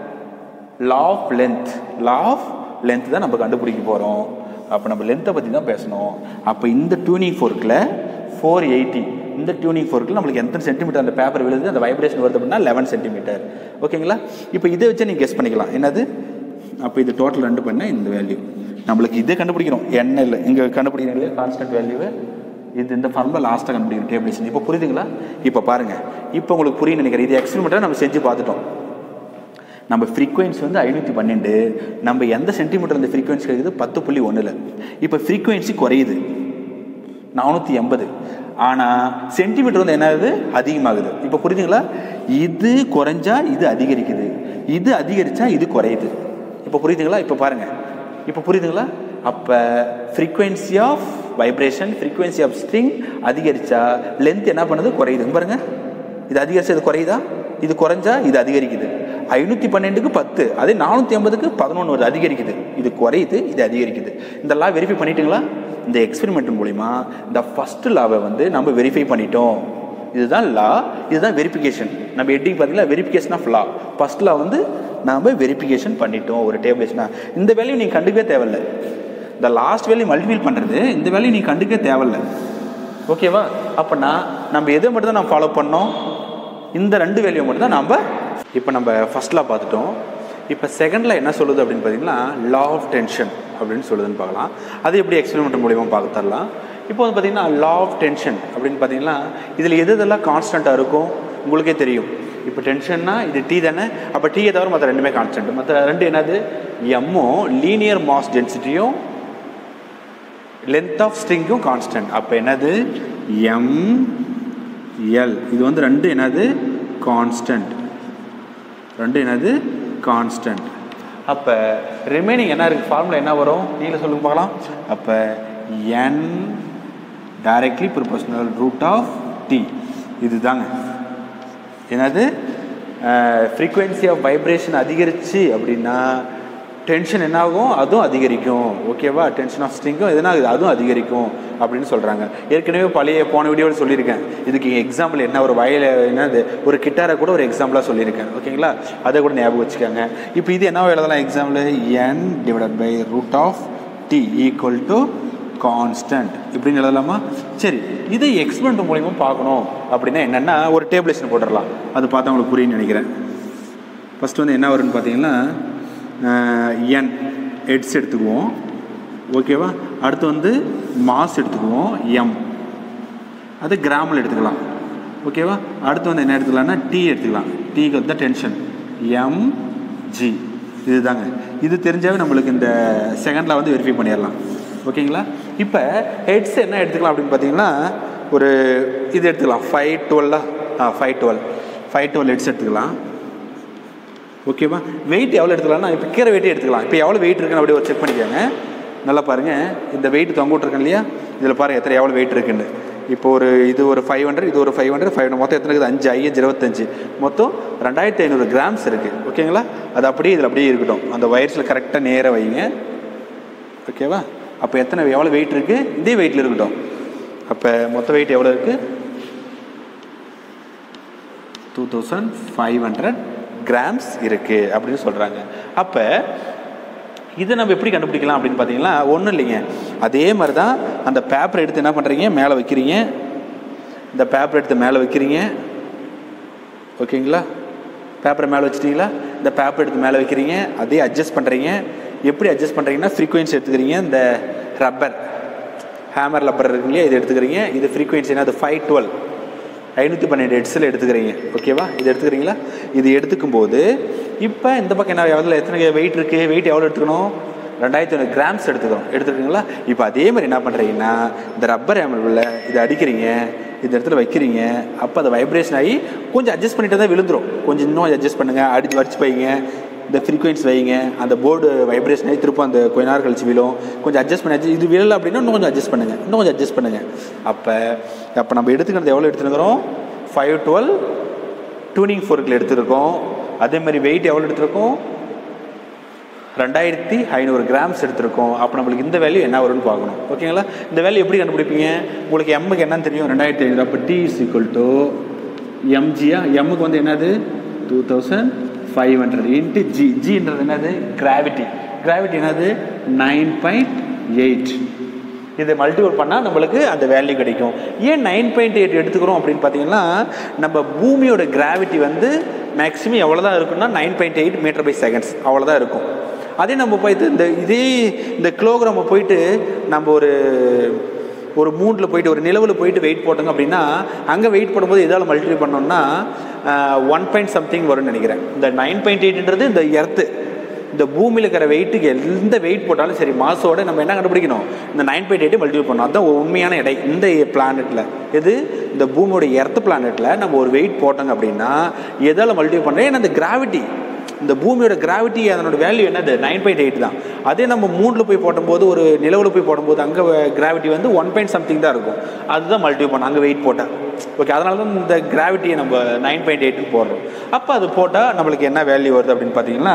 law of length law of length தான் நம்ம கண்டுபிடிக்க போகிறோம் அப்போ நம்ம லென்த்தை பற்றி தான் பேசணும் அப்போ இந்த டியூனிங் ஃபோர்க்கில் ஃபோர் எயிட்டி இந்த டியூனிங் ஃபோர்க்கில் நம்மளுக்கு எத்தனை சென்டிமீட்டர் அந்த பேப்பர் விழுது அந்த வைப்ரேஷன் வருது அப்படின்னா லெவன் சென்டிமீட்டர் ஓகேங்களா இப்போ இதை வச்சு நீங்கள் கெஸ் பண்ணிக்கலாம் என்னது அப்போ இது டோட்டல் ரெண்டு பண்ணால் இந்த வேல்யூ நம்மளுக்கு இதே கண்டுபிடிக்கிறோம் என்ன இல்லை இங்கே கண்டுபிடிக்கிறோம் இல்லையா கான்ஸ்டன்ட் வேல்யூவை இது இந்த ஃபார்மில் லாஸ்ட்டாக கண்டுபிடிக்கணும் டேபிளேஷன் இப்போ புரியுதுங்களா இப்போ பாருங்கள் இப்போ உங்களுக்கு புரியும் நினைக்கிறேன் இது எக்ஸ்பெரிமெண்ட்டாக நம்ம செஞ்சு பார்த்துட்டோம் நம்ம ஃப்ரீக்வன்சி வந்து ஐநூற்றி பன்னெண்டு நம்ம எந்த சென்டிமீட்டர் அந்த ஃப்ரீக்வன்சி கிடைக்குது பத்து புள்ளி ஒன்றில் இப்போ ஃப்ரீக்வன்சி குறையுது நானூற்றி எண்பது ஆனால் சென்டிமீட்டர் வந்து என்னது அதிகமாகுது இப்போ புரியுதுங்களா இது குறைஞ்சா இது அதிகரிக்குது இது அதிகரிச்சா இது குறையுது இப்போ புரியுதுங்களா இப்போ பாருங்க இப்போ புரியுதுங்களா அப்போ frequency of vibration frequency of string அதிகரிச்சா லென்த் என்ன பண்ணுது குறையுது இங்க பாருங்க இது அதிகரிச்சா இது குறையுதா இது குறைஞ்சா இது அதிகரிக்குது ஐநூற்றி பன்னெண்டுக்கு பத்து அதே நானூற்றி ஐம்பதுக்கு பதினொன்று வருது அதிகரிக்குது இது குறையுது இது அதிகரிக்குது இந்த லா வெரிஃபை பண்ணிட்டீங்களா இந்த எக்ஸ்பெரிமெண்ட் மூலிமா இந்த ஃபர்ஸ்ட் லாவை வந்து நம்ம வெரிஃபை பண்ணிட்டோம் இதுதான் லா இதுதான் வெரிஃபிகேஷன் நம்ம ஹெட்டிங் பார்த்தீங்கன்னா verification of law first law வந்து நாம் வெரிஃபிகேஷன் பண்ணிட்டோம் ஒரு டேபிளேஷனா இந்த வேல்யூ நீங்கள் கண்டுக்கவே தேவையில்ல இந்த லாஸ்ட் வேல்யூ மல்டிபிள் பண்ணுறது இந்த வேல்யூ நீங்கள் கண்டுக்கவே தேவையில்ல ஓகேவா அப்போனா நம்ம எதை மட்டும் தான் நம்ம ஃபாலோ பண்ணோம் இந்த ரெண்டு வேல்யூ மட்டும் தான் நம்ம இப்போ நம்ம ஃபர்ஸ்ட்ல பார்த்துட்டோம் இப்போ செகண்டில் என்ன சொல்லுது அப்படின்னு பார்த்தீங்கன்னா லா ஆஃப் டென்ஷன் அப்படின்னு சொல்லுதுன்னு பார்க்கலாம் அது எப்படி எக்ஸ்பெரிமெண்ட் மூலியமா பார்க்க தரலாம் இப்போ வந்து பார்த்தீங்கன்னா லா ஆஃப் டென்ஷன் அப்படின்னு பார்த்தீங்கன்னா இதில் எது எதெல்லாம் கான்ஸ்டண்ட்டாக இருக்கும் உங்களுக்கே தெரியும் இப்போ டென்ஷன்னா இது டி தானே அப்போ டீயை தவிர மற்ற ரெண்டுமே கான்ஸ்டன்ட் மற்ற ரெண்டு என்னது எம்மும் லீனியர் மாஸ் டென்சிட்டியும் லென்த் ஆஃப் ஸ்ட்ரிங்கும் கான்ஸ்டன்ட் அப்போ என்னது எம் எல் இது வந்து ரெண்டு என்னது கான்ஸ்டன்ட் ரெண்டு என்னது கான்ஸ்டன்ட் அப்போ ரிமைனிங் என்ன இருக்குது ஃபார்முலா என்ன வரும் நீங்களே சொல்லுங்க பார்க்கலாம் அப்போ என் directly proportional root of T இதுதாங்க என்னது ஃப்ரீக்குவென்சி ஆஃப் வைப்ரேஷன் அதிகரிச்சு அப்படின்னா டென்ஷன் என்ன ஆகும் அதுவும் அதிகரிக்கும் ஓகேவா டென்ஷன் ஆஃப் ஸ்ட்ரிங்கும் எதுனா அதுவும் அதிகரிக்கும் அப்படின்னு சொல்கிறாங்க ஏற்கனவே பழைய போன வீடியோவில் சொல்லியிருக்கேன் இதுக்கு எக்ஸாம்பிள் என்ன ஒரு வயல என்னது ஒரு கிட்டாரை கூட ஒரு எக்ஸாம்பிளாக சொல்லியிருக்கேன் ஓகேங்களா அதை கூட ஞாபகம் வச்சுக்கோங்க இப்போ இது என்ன எழுதலாம் example n divided by root of T equal to constant இப்படின்னு எழுதலாமா சரி இதை எக்ஸ்பெரிமெண்ட் மூலியமா பார்க்கணும் அப்படின்னா என்னென்னா ஒரு டேபிளேஷன் போட்டுடலாம் அது பார்த்தா உங்களுக்கு புரியும்னு நினைக்கிறேன் ஃபஸ்ட்டு வந்து என்ன வரும்னு பார்த்தீங்கன்னா என் ஹெட்ஸ் எடுத்துக்குவோம் ஓகேவா அடுத்து வந்து மாஸ் எடுத்துக்குவோம் எம் அது கிராமில் எடுத்துக்கலாம் ஓகேவா அடுத்து வந்து என்ன எடுத்துக்கலாம்னா டி எடுத்துக்கலாம் T the tension m g இதுதாங்க இது தெரிஞ்சாவே நம்மளுக்கு இந்த செகண்டில் வந்து வெரிஃபை பண்ணிடலாம் ஓகேங்களா இப்போ ஹெட்ஸ் என்ன எடுத்துக்கலாம் அப்படின்னு பார்த்தீங்கன்னா ஒரு இது எடுத்துக்கலாம் ஃபைவ் டுவெல்லா ஆ five twelve five twelve heads எடுத்துக்கலாம் ஓகேவா வெயிட் எவ்வளோ எடுத்துக்கலாம்னா இப்போ கீரை வெயிட்டே எடுத்துக்கலாம் இப்போ எவ்வளோ வெயிட் இருக்குன்னு அப்படியே ஒரு செக் பண்ணிக்கோங்க நல்லா பாருங்கள் இந்த வெயிட் தொங்க விட்ருக்கேன் இல்லையா இதில் பாருங்கள் எத்தனை எவ்வளோ வெயிட் இருக்குன்னு இப்போ ஒரு இது ஒரு ஃபைவ் ஹண்ட்ரட் இது ஒரு ஃபைவ் ஹண்ட்ரட் ஃபைவ் மொத்தம் எத்தனை இருக்குது அஞ்சு ஐயஞ்சு இருபத்தஞ்சு மொத்தம் ரெண்டாயிரத்தி ஐநூறு கிராம்ஸ் இருக்குது ஓகேங்களா அது அப்படியே இதில் அப்படியே இருக்கட்டும் அந்த வயர்ஸில் கரெக்டாக நேராக வைங்க ஓகேவா அப்போ எத்தனை எவ்வளோ வெயிட் இருக்குது இதே வெயிட்டில் இருக்கட்டும் அப்போ மொத்த வெயிட் எவ்வளோ இருக்குது two thousand five hundred grams இருக்குது அப்படின்னு சொல்கிறாங்க அப்போ இதை நம்ம எப்படி கண்டுபிடிக்கலாம் அப்படின்னு பார்த்தீங்கன்னா ஒன்றும் இல்லைங்க அதே மாதிரி தான் அந்த பேப்பர் எடுத்து என்ன பண்ணுறீங்க மேலே வைக்கிறீங்க இந்த பேப்பர் எடுத்து மேலே வைக்கிறீங்க ஓகேங்களா பேப்பரை மேலே வச்சிட்டிங்களா இந்த பேப்பர் எடுத்து மேலே வைக்கிறீங்க அதே அட்ஜஸ்ட் பண்ணுறீங்க எப்படி அட்ஜஸ்ட் பண்ணுறீங்கன்னா ஃப்ரீக்வன்சி எடுத்துக்கிறீங்க இந்த ரப்பர் ஹேமர் ரப்பர் இருக்கு இல்லையா இது எடுத்துக்கிறீங்க இது ஃப்ரீக்வன்சி அது ஃபைவ் டுவெல் ஐநூற்றி பன்னெண்டு ஹெட்ஸில் எடுத்துக்கிறீங்க ஓகேவா இது எடுத்துக்கிறீங்களா இது எடுத்துக்கும் போது இப்போ இந்த பக்கம் என்ன எவ்வளோ எத்தனை வெயிட் இருக்குது வெயிட் எவ்வளோ எடுத்துக்கணும் ரெண்டாயிரத்தி ஐநூறு கிராம்ஸ் எடுத்துக்கிறோம் எடுத்துக்கிறீங்களா இப்போ அதே மாதிரி என்ன பண்ணுறீங்கன்னா இந்த ரப்பர் ஹேமரில் இதை அடிக்கிறீங்க இந்த இடத்துல வைக்கிறீங்க அப்போ அது வைப்ரேஷன் ஆகி கொஞ்சம் அட்ஜஸ்ட் பண்ணிட்டு தான் விழுந்துரும் கொஞ்சம் இன்னும் அட்ஜஸ்ட் பண்ணுங்கள் அடிச்சு வரிச்சு வைங்க இந்த ஃப்ரீக்வன்சி வைங்க அந்த போர்டு வைப்ரேஷன் ஆகி திரும்ப அந்த கொஞ்ச நேரம் கழிச்சு விழும் கொஞ்சம் அட்ஜஸ்ட் பண்ணி இது விழல அப்படின்னா இன்னும் கொஞ்சம் அட்ஜஸ்ட் பண்ணுங்கள் இன்னும் கொஞ்சம் அட்ஜஸ்ட் பண்ணுங்கள் அப்போ அப்போ நம்ம எடுத்துக்கிறது எவ்வளோ எடுத்துருக்கிறோம் ஃபைவ் டுவெல் டூனிங் ஃபோர்க்கில் எடுத்திருக்கோம் அதே மாதிரி வெயிட் எவ்வளோ எடுத்திருக்கோம் ரெண்டாயிரத்தி ஐநூறு கிராம்ஸ் எடுத்திருக்கோம் அப்போ நம்மளுக்கு இந்த வேல்யூ என்ன வரும்னு பார்க்கணும் ஓகேங்களா இந்த வேல்யூ எப்படி கண்டுபிடிப்பீங்க உங்களுக்கு எம்முக்கு என்னன்னு தெரியும் ரெண்டாயிரத்தி ஐநூறு அப்போ டி இஸ் ஈக்குவல் டு எம்ஜியா எம்முக்கு வந்து என்னது two thousand five hundred into g ஜின்றது என்னது கிராவிட்டி கிராவிட்டி என்னது நைன் பாயிண்ட் எயிட் இதை மல்டிபிள் பண்ணால் நம்மளுக்கு அந்த வேல்யூ கிடைக்கும் ஏன் நைன் பாயிண்ட் எயிட் எடுத்துக்கிறோம் அப்படின்னு பார்த்தீங்கன்னா நம்ம பூமியோட கிராவிட்டி வந்து மேக்ஸிமம் எவ்வளோ தான் இருக்குன்னா nine point eight metre by seconds அவ்வளோதான் இருக்கும் அதே நம்ம போயிட்டு இந்த இதே இந்த கிலோகிராமை போயிட்டு நம்ம ஒரு ஒரு மூணில் போயிட்டு ஒரு நிலவில் போயிட்டு வெயிட் போட்டோங்க அப்படின்னா அங்கே வெயிட் போடும்போது எதால் மல்டிப்ளை பண்ணோம்னா ஒன் பாயிண்ட் சம்திங் வரும்னு நினைக்கிறேன் இந்த நைன் பாயிண்ட் எயிட்ன்றது இந்த எர்த்து இந்த பூமியில் இருக்கிற வெயிட்டுக்கு எந்த வெயிட் போட்டாலும் சரி மாசோட நம்ம என்ன கண்டுபிடிக்கணும் இந்த நைன் பாயிண்ட் எயிட் மல்டிபிள் பண்ணணும் அதுதான் உண்மையான எடை இந்த பிளானெட்டில் எது இந்த பூமியோட எர்த் பிளானெட்டில் நம்ம ஒரு வெயிட் போட்டோங்க அப்படின்னா எதால் மல்டிபிள் பண்ணுறோம் ஏன்னா இந்த கிராவிட்டி இந்த பூமியோட கிராவிட்டி அதனோட வேல்யூ என்னது நைன் பாயிண்ட் எயிட் தான் அதே நம்ம மூணில் போய் போடும்போது ஒரு நிலவில் போய் போடும்போது அங்கே கிராவிட்டி வந்து ஒன் பாயிண்ட் சம்திங் தான் இருக்கும் அதுதான் மல்டிபிள் பண்ணும் அங்கே வெயிட் போட்டால் ஓகே அதனால தான் இந்த கிராவிட்டியை நம்ம நைன் பாயிண்ட் எயிட்னு போடுறோம் அப்போ அது போட்டால் நம்மளுக்கு என்ன வேல்யூ வருது அப்படின்னு பார்த்தீங்கன்னா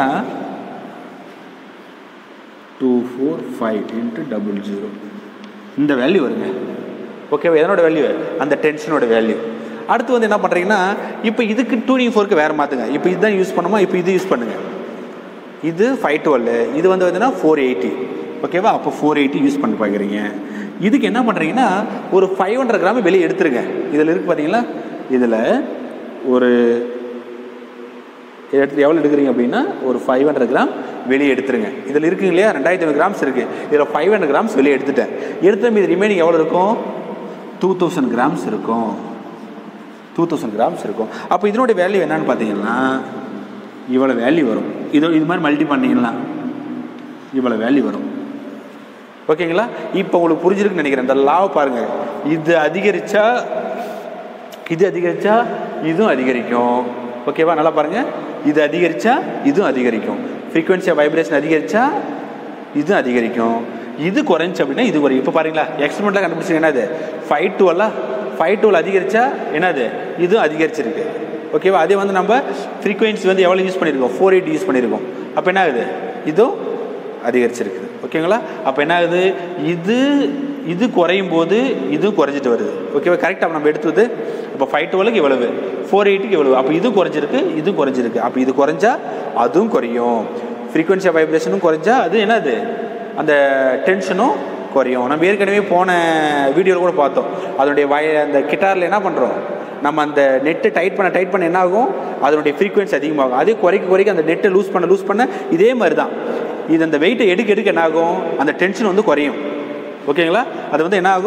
two four five into double zero இந்த வேல்யூ வருங்க ஓகேவா எதனோட வேல்யூ அந்த டென்ஷனோட வேல்யூ அடுத்து வந்து என்ன பண்ணுறீங்கன்னா இப்போ இதுக்கு டூனிங் ஃபோருக்கு வேறு மாற்றுங்க இப்போ இதுதான் யூஸ் பண்ணுமா இப்போ இது யூஸ் பண்ணுங்கள் இது ஃபைவ் டுவெல் இது வந்து வந்துன்னா ஃபோர் எயிட்டி ஓகேவா அப்போ ஃபோர் எயிட்டி யூஸ் பண்ணி பார்க்குறீங்க இதுக்கு என்ன பண்ணுறீங்கன்னா ஒரு ஃபைவ் ஹண்ட்ரட் கிராம் வெளியே எடுத்துருங்க இதில் இருக்குது பார்த்தீங்களா இதில் ஒரு எடுத்து எவ்வளோ எடுக்கிறீங்க அப்படின்னா ஒரு ஃபைவ் ஹண்ட்ரட் கிராம் வெளியே எடுத்துருங்க இதில் இருக்குங்க இல்லையா ரெண்டாயிரத்தி ஐநூறு கிராம்ஸ் இருக்குது இதில் ஃபைவ் ஹண்ட்ரட் கிராம்ஸ் வெளியே எடுத்துட்டேன் எடுத்த மீது ரிமைனிங் எவ்வளோ இருக்கும் டூ தௌசண்ட் கிராம்ஸ் இருக்கும் டூ தௌசண்ட் கிராம்ஸ் இருக்கும் அப்போ இதனுடைய வேல்யூ என்னன்னு பார்த்தீங்கன்னா இவ்வளோ வேல்யூ வரும் இது இது மாதிரி மல்டி பண்ணிங்கன்னா இவ்வளோ வேல்யூ வரும் ஓகேங்களா இப்போ உங்களுக்கு புரிஞ்சிருக்குன்னு நினைக்கிறேன் இந்த லாவை பாருங்கள் இது அதிகரித்தா இது அதிகரித்தா இதுவும் அதிகரிக்கும் ஓகேவா நல்லா பாருங்கள் இது அதிகரித்தா இதுவும் அதிகரிக்கும் ஃப்ரீக்வன்சி ஆஃப் வைப்ரேஷன் அதிகரித்தா இதுவும் அதிகரிக்கும் இது குறைஞ்சி அப்படின்னா இது குறையும் இப்போ பாருங்களா எக்ஸ்பெரிமெண்ட்டில் கண்டுபிடிச்சி என்னது ஃபைவ் டுவெல்லாம் ஃபைவ் டுவெல் அதிகரித்தா என்னது இதுவும் அதிகரிச்சிருக்கு ஓகேவா அதே வந்து நம்ம ஃப்ரீக்வன்சி வந்து எவ்வளோ யூஸ் பண்ணியிருக்கோம் ஃபோர் எயிட் யூஸ் பண்ணியிருக்கோம் அப்போ என்ன ஆகுது இதுவும் அதிகரிச்சிருக்குது ஓகேங்களா அப்போ என்ன ஆகுது இது இது குறையும் போது இதுவும் குறைஞ்சிட்டு வருது ஓகேவா கரெக்டாக நம்ம எடுத்தது இப்போ ஃபைவ் டுவெலுக்கு இவ்வளவு ஃபோர் எயிட்டுக்கு இவ்வளவு அப்போ இது குறைஞ்சிருக்கு இது குறைஞ்சிருக்கு அப்போ இது குறைஞ்சா அதுவும் குறையும் ஃப்ரீக்வன்சி ஆஃப் வைப்ரேஷனும் குறைஞ்சா அது என்னது அந்த டென்ஷனும் குறையும் நம்ம ஏற்கனவே போன வீடியோவில் கூட பார்த்தோம் அதனுடைய வய அந்த கிட்டாரில் என்ன பண்ணுறோம் நம்ம அந்த நெட்டு டைட் பண்ண டைட் பண்ண என்ன ஆகும் அதனுடைய ஃப்ரீக்வன்சி அதிகமாகும் அதே குறைக்க குறைக்க அந்த நெட்டை லூஸ் பண்ண லூஸ் பண்ண இதே மாதிரி தான் இது அந்த வெயிட்டை எடுக்க எடுக்க என்ன ஆகும் அந்த டென்ஷன் வந்து குறையும் ஓகேங்களா அது வந்து என்ன ஆகும்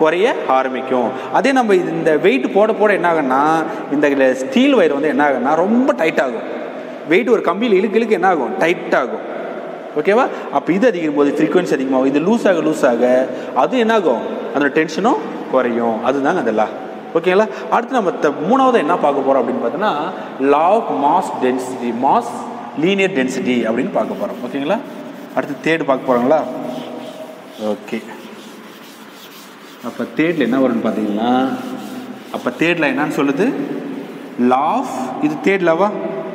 குறைய ஆரம்பிக்கும் அதே நம்ம இது- இந்த வெயிட் போட போட என்ன ஆகும்னா இந்த ஸ்டீல் ஒயர் வந்து என்ன ஆகும்னா ரொம்ப டைட் ஆகும் வெயிட் ஒரு கம்பியில் இழுக்கு இழுக்கு என்ன ஆகும் டைட் ஆகும் ஓகேவா அப்போ இது அதிகரிக்கும் போது ஃப்ரீக்வன்சி அதிகமாகும் இது லூஸ் ஆக லூஸ் ஆக அது என்ன ஆகும் அதோட டென்ஷனும் குறையும் அதுதாங்க அந்த லா ஓகேங்களா அடுத்து நம்ம த- மூணாவது என்ன பார்க்க போகிறோம் அப்படின்னு பார்த்தோன்னா law of mass density mass linear density அப்படின்னு பார்க்க போகிறோம் ஓகேங்களா அடுத்து தேர்டு பார்க்க போகிறோங்களா ஓகே அப்போ தேர்டில் என்ன வரும்னு பார்த்தீங்கன்னா அப்போ தேர்டில் என்னன்னு சொல்லுது லா ஆஃப் இது தேர்ட் லாவா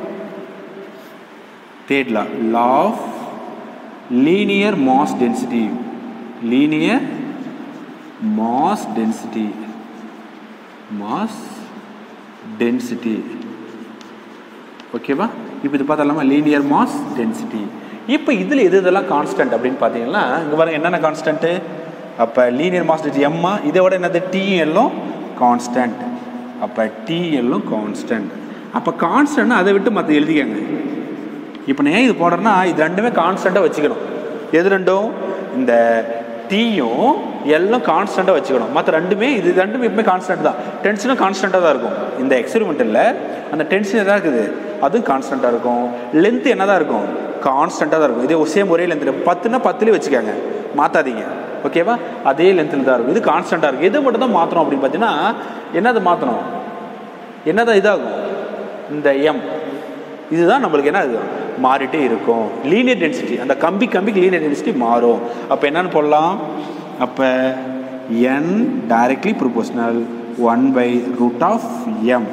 third law law of linear mass density linear mass density mass density ஓகேவா இப்போ இது பார்த்தலாமா லீனியர் மாஸ் டென்சிட்டி இப்போ இதில் எது இதெல்லாம் கான்ஸ்டன்ட் அப்படின்னு பார்த்தீங்கன்னா இங்கே பாருங்க என்னென்ன கான்ஸ்டன்ட்டு அப்போ லீனியர் மாஸ் டென்சிட்டி எம்மா இதை விட என்னது டிஎல்லும் கான்ஸ்டன்ட் அப்போ டிஎல்லும் கான்ஸ்டன்ட் அப்போ கான்ஸ்டன்ட்னா அதை விட்டு மற்ற எழுதிக்கங்க இப்போ நான் ஏன் இது போடுறேன்னா இது ரெண்டுமே கான்ஸ்டண்ட்டாக வச்சுக்கணும் எது ரெண்டும் இந்த டீயும் எல்லாம் கான்ஸ்டண்ட்டாக வச்சுக்கணும் மற்ற ரெண்டுமே இது ரெண்டுமே எப்பவுமே கான்ஸ்டன்ட் தான் டென்ஷனும் கான்ஸ்டண்ட்டாக தான் இருக்கும் இந்த எக்ஸ்பெரிமெண்ட்டில் அந்த டென்ஷன் எதாக இருக்குது அதுவும் கான்ஸ்டண்ட்டாக இருக்கும் லென்த் என்ன தான் இருக்கும் கான்ஸ்டண்ட்டாக தான் இருக்கும் இதே சேம் ஒரே லென்த்தில் பத்துனா பத்துலேயே வச்சுக்கோங்க மாற்றாதீங்க ஓகேவா அதே லென்த்தில் தான் இருக்கும் இது கான்ஸ்டண்ட்டாக இருக்கும் எது மட்டும் தான் மாற்றணும் அப்படின்னு பார்த்தீங்கன்னா என்னது மாற்றணும் என்னதான் இதாகும் இந்த எம் இதுதான் நம்மளுக்கு என்ன இது மாறிட்டே இருக்கும் லீனியர் டென்சிட்டி அந்த கம்பி கம்பிக்கு லீனியர் டென்சிட்டி மாறும் அப்போ என்னன்னு போடலாம் அப்போ என் directly proportional one by root of m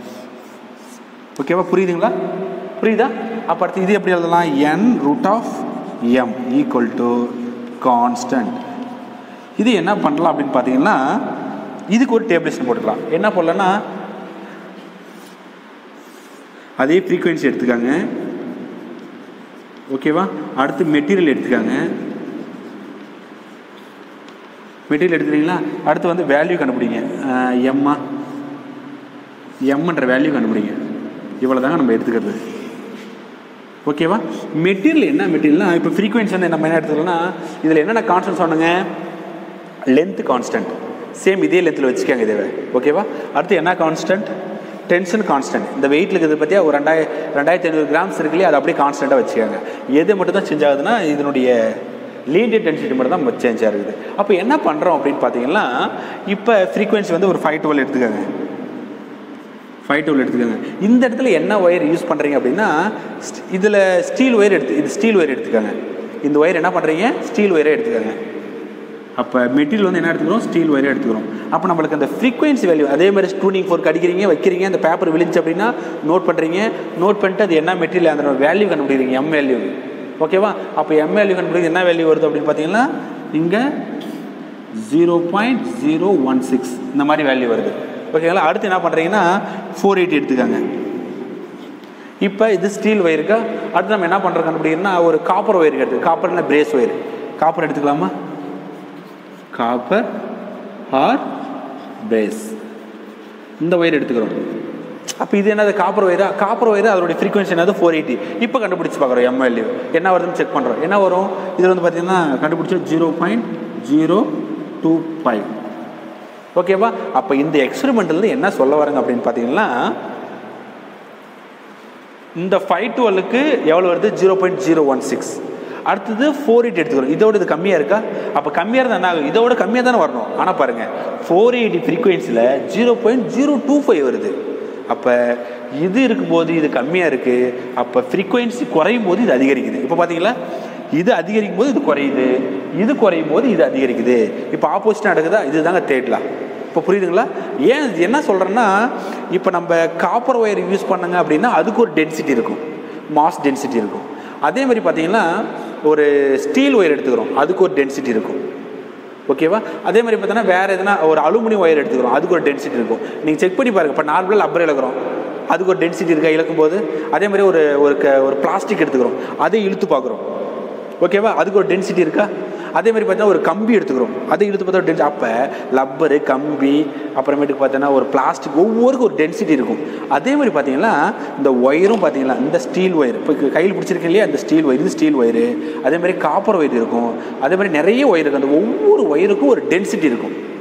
ஓகேவா புரியுதுங்களா புரியுதா அப்போ அடுத்து இது எப்படி எழுதலாம் n root of m equal to constant இது என்ன பண்ணலாம் அப்படின்னு பார்த்தீங்கன்னா இதுக்கு ஒரு டேபிளேஷன் போட்டுக்கலாம் என்ன போடலான்னா அதே ஃப்ரீக்குவென்சி எடுத்துக்காங்க ஓகேவா அடுத்து மெட்டீரியல் எடுத்துக்காங்க மெட்டீரியல் எடுத்துக்கிறீங்களா அடுத்து வந்து வேல்யூ கண்டுபிடிங்க எம்மா எம்ன்ற வேல்யூ கண்டுபிடிங்க இவ்வளோ தாங்க நம்ம எடுத்துக்கிறது ஓகேவா மெட்டீரியல் என்ன மெட்டீரியல்னா இப்போ ஃப்ரீக்வன்சி வந்து நம்ம என்ன எடுத்துக்கலாம்னா இதில் என்னென்ன கான்ஸ்டன்ட் சொன்னாங்க லென்த் கான்ஸ்டன்ட் சேம் இதே லென்த்தில் வச்சுக்கோங்க இதை ஓகேவா அடுத்து என்ன கான்ஸ்டன்ட் டென்ஷன் கான்ஸ்டன்ட் இந்த வெயிட் இருக்குது பற்றியா ஒரு ரெண்டாய ரெண்டாயிரத்தி ஐநூறு கிராம்ஸ் இருக்கு இல்லையா அதை அப்படியே கான்ஸ்டண்ட்டாக வச்சுக்கோங்க எது மட்டும் தான் சேஞ்ச் ஆகுதுன்னா இதனுடைய லீனியர் டென்சிட்டி மட்டும் தான் சேஞ்ச் ஆகுது அப்போ என்ன பண்ணுறோம் அப்படின்னு பார்த்தீங்கன்னா இப்போ ஃப்ரீக்வன்சி வந்து ஒரு ஃபைவ் டுவெல் எடுத்துக்கோங்க ஃபைவ் டுவெல் எடுத்துக்கோங்க இந்த இடத்துல என்ன ஒயர் யூஸ் பண்ணுறீங்க அப்படின்னா இதில் ஸ்டீல் ஒயர் எடுத்து இது ஸ்டீல் ஒயர் எடுத்துக்கோங்க இந்த ஒயர் என்ன பண்ணுறீங்க ஸ்டீல் ஒயரே எடுத்துக்கோங்க அப்போ மெட்டீரியல் வந்து என்ன எடுத்துக்கிறோம் ஸ்டீல் ஒயரே எடுத்துக்கிறோம் அப்போ நம்மளுக்கு அந்த ஃப்ரீக்வன்சி வேல்யூ அதே மாதிரி ஸ்டூனிங் ஃபோர்க் அடிக்கிறீங்க வைக்கிறீங்க அந்த பேப்பர் விழிச்சு அப்படின்னா நோட் பண்ணுறீங்க நோட் பண்ணிட்டு அது என்ன மெட்டீரியல் அந்த வேல்யூ கண்டுபிடிக்கிறீங்க எம் வேல்யூ ஓகேவா அப்போ எம் வேல்யூ கண்டுபிடிக்கிறது என்ன வேல்யூ வருது அப்படின்னு பார்த்தீங்கன்னா இங்கே zero point zero one six இந்த மாதிரி வேல்யூ வருது ஓகேங்களா அடுத்து என்ன பண்ணுறீங்கன்னா ஃபோர் எயிட்டி எடுத்துக்காங்க இப்போ இது ஸ்டீல் ஒயருக்கா அடுத்து நம்ம என்ன பண்ணுறோம் கண்டுபிடிக்கிறோம்னா ஒரு காப்பர் ஒயருக்கு எடுத்து காப்பர்னா பிரேஸ் ஒயர் காப்பர் எடுத்துக்கலாமா காப்பர் ஆர் பிரேஸ் இந்த ஒயர் எடுத்துக்கிறோம் அப்போ இது என்னது காப்பர் ஒயரா காப்பர் ஒயர் அதோடைய ஃப்ரீக்வன்சி என்னது ஃபோர் எயிட்டி இப்போ கண்டுபிடிச்சு பார்க்குறோம் எம்எல்ஏ என்ன வருதுன்னு செக் பண்ணுறோம் என்ன வரும் இதில் வந்து பார்த்தீங்கன்னா கண்டுபிடிச்சோம் zero point zero two five ஓகேவா அப்போ இந்த எக்ஸ்பெரிமெண்ட்லேருந்து என்ன சொல்ல வராங்க அப்படின்னு பார்த்தீங்கன்னா இந்த ஃபைவ் டுவெல்லுக்கு எவ்வளோ வருது zero point zero one six அடுத்தது ஃபோர் எயிட் எடுத்துக்கிறோம் இதோட இது கம்மியாக இருக்கா அப்போ கம்மியாக இருந்தால் என்ன ஆகும் இதோட கம்மியாக தானே வரணும் ஆனால் பாருங்கள் ஃபோர் எயிட்டி ஃப்ரீக்வன்சியில் zero point zero two five வருது அப்போ இது இருக்கும்போது இது கம்மியாக இருக்குது அப்போ ஃப்ரீக்வன்சி குறையும் போது இது அதிகரிக்குது இப்போ பார்த்தீங்களா இது அதிகரிக்கும் போது இது குறையுது இது குறையும் போது இது அதிகரிக்குது இப்போ ஆப்போசிட்டாக நடக்குதா இதுதாங்க தேடலாம் இப்போ புரியுதுங்களா ஏன் இது என்ன சொல்கிறேன்னா இப்போ நம்ம காப்பர் ஒயர் யூஸ் பண்ணுங்க அப்படின்னா அதுக்கு ஒரு டென்சிட்டி இருக்கும் மாஸ் டென்சிட்டி இருக்கும் அதே மாதிரி பார்த்தீங்கன்னா ஒரு ஸ்டீல் ஒயர் எடுத்துக்கிறோம் அதுக்கு ஒரு டென்சிட்டி இருக்கும் ஓகேவா அதே மாதிரி பார்த்தீங்கன்னா வேறு எதுனா ஒரு அலுமினியம் ஒயர் எடுத்துக்கிறோம் அதுக்கு ஒரு டென்சிட்டி இருக்கும் நீங்கள் செக் பண்ணி பாருங்கள் இப்போ நார்மலாக லப்பர் இழக்கிறோம் அதுக்கு ஒரு டென்சிட்டி இருக்கா இழக்கும் போது அதே மாதிரி ஒரு ஒரு க ஒரு பிளாஸ்டிக் எடுத்துக்கிறோம் அதை இழுத்து பார்க்குறோம் ஓகேவா அதுக்கு ஒரு டென்சிட்டி இருக்கா அதே மாதிரி பார்த்தீங்கன்னா ஒரு கம்பி எடுத்துக்கிறோம் அதை இழுத்து பார்த்தா ஒரு டென்சி அப்போ லப்பரு கம்பி அப்புறமேட்டுக்கு பார்த்தீங்கன்னா ஒரு பிளாஸ்டிக் ஒவ்வொருக்கும் ஒரு டென்சிட்டி இருக்கும் அதே மாதிரி பார்த்தீங்கன்னா இந்த ஒயரும் பார்த்தீங்கன்னா இந்த ஸ்டீல் ஒயர் இப்போ கையில் பிடிச்சிருக்கேன் இல்லையா அந்த ஸ்டீல் ஒயர் இது ஸ்டீல் ஒயரு அதே மாதிரி காப்பர் ஒயர் இருக்கும் அதே மாதிரி நிறைய ஒயர் இருக்குது அந்த ஒவ்வொரு ஒயருக்கும் ஒரு டென்சிட்டி இருக்கும்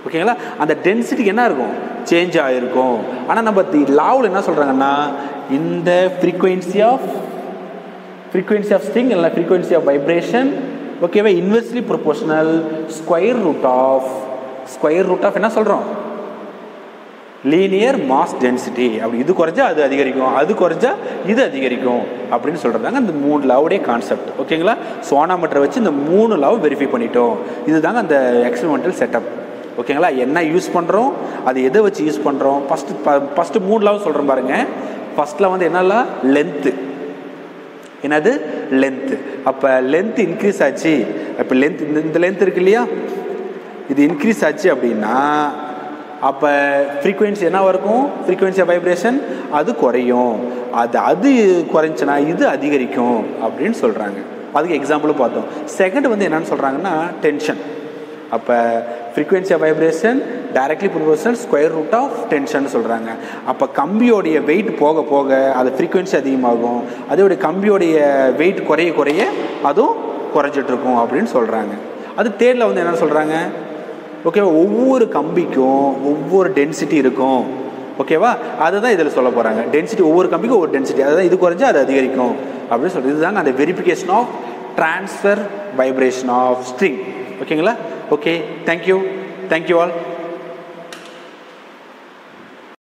ஓகேங்களா அந்த டென்சிட்டிக்கு என்ன இருக்கும் சேஞ்ச் ஆகிருக்கும் ஆனால் நம்ம லாவில் என்ன சொல்கிறாங்கன்னா இந்த frequency of frequency of string இல்லை ஃப்ரீக்வன்சி ஆஃப் வைப்ரேஷன் ஓகேவா inversely proportional square root of square root of என்ன சொல்கிறோம் லீனியர் மாஸ் டென்சிட்டி அப்படி இது குறைஞ்சா அது அதிகரிக்கும் அது குறைஞ்சா இது அதிகரிக்கும் அப்படின்னு சொல்கிறதாங்க அந்த மூணு லவுடைய கான்செப்ட் ஓகேங்களா சோனாமீட்டரை வச்சு இந்த மூணு லவ் வெரிஃபை பண்ணிட்டோம் இதுதாங்க அந்த எக்ஸ்பெரிமெண்டல் செட்டப் ஓகேங்களா என்ன யூஸ் பண்ணுறோம் அது எதை வச்சு யூஸ் பண்ணுறோம் ஃபஸ்ட்டு ஃபஸ்ட்டு மூணு லவ் சொல்கிறேன் பாருங்க ஃபஸ்ட்டில் வந்து என்னெல்லாம் லென்த்து என்னது லென்த்து அப்போ லென்த் இன்க்ரீஸ் ஆச்சு இப்போ லென்த் இந்த இந்த லென்த் இருக்கு இல்லையா இது இன்க்ரீஸ் ஆச்சு அப்படின்னா அப்போ ஃப்ரீக்குவென்சி என்னவா இருக்கும் ஃப்ரீக்குவென்சி வைப்ரேஷன் அது குறையும் அது அது குறைஞ்சுன்னா இது அதிகரிக்கும் அப்படின்னு சொல்கிறாங்க அதுக்கு எக்ஸாம்பிளும் பார்த்தோம் செகண்ட் வந்து என்னன்னு சொல்கிறாங்கன்னா டென்ஷன் அப்போ frequency of vibration directly proportional square root of tension சொல்கிறாங்க அப்போ கம்பியோடைய வெயிட் போக போக அது ஃப்ரீக்வன்சி அதிகமாகும் அதோடைய கம்பியோடைய வெயிட் குறைய குறைய அதுவும் குறைஞ்சிட்டு இருக்கும் அப்படின்னு சொல்கிறாங்க அது தேர்டில் வந்து என்ன சொல்கிறாங்க ஓகேவா ஒவ்வொரு கம்பிக்கும் ஒவ்வொரு டென்சிட்டி இருக்கும் ஓகேவா அதுதான் இதில் சொல்ல போகிறாங்க டென்சிட்டி ஒவ்வொரு கம்பிக்கும் ஒவ்வொரு டென்சிட்டி அதுதான் இது குறைஞ்சா அது அதிகரிக்கும் அப்படின்னு சொல்கிறது இதுதாங்க அந்த verification of transfer vibration of string ஓகேங்களா ஓகே தேங்க்யூ தேங்க்யூ ஆல்